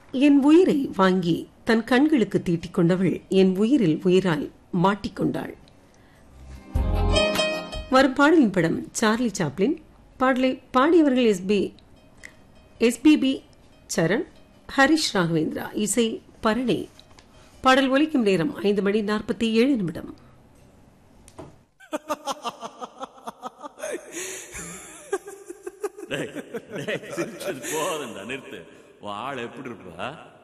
என் உயிரை வாங்கி தன் கண்களுக்கு தீட்டிக் கொண்டவள் என் உயிரில் உயிராய் மாட்டிக்கொண்டாள் வரும் பாடலின் படம் சார்லி சாப்ளின் பாடலை பாடியவர்கள் எஸ்பி எஸ்பிபி சரண் ஹரிஷ் ராகவேந்திரா இசை பரணி பாடல் ஒலிக்கும் நேரம் ஐந்து மணி நாற்பத்தி ஏழு நிமிடம் டேய், டேய், சிரிச்சது போதும்டா நிறுத்து உன் ஆள் எப்படி இருப்பா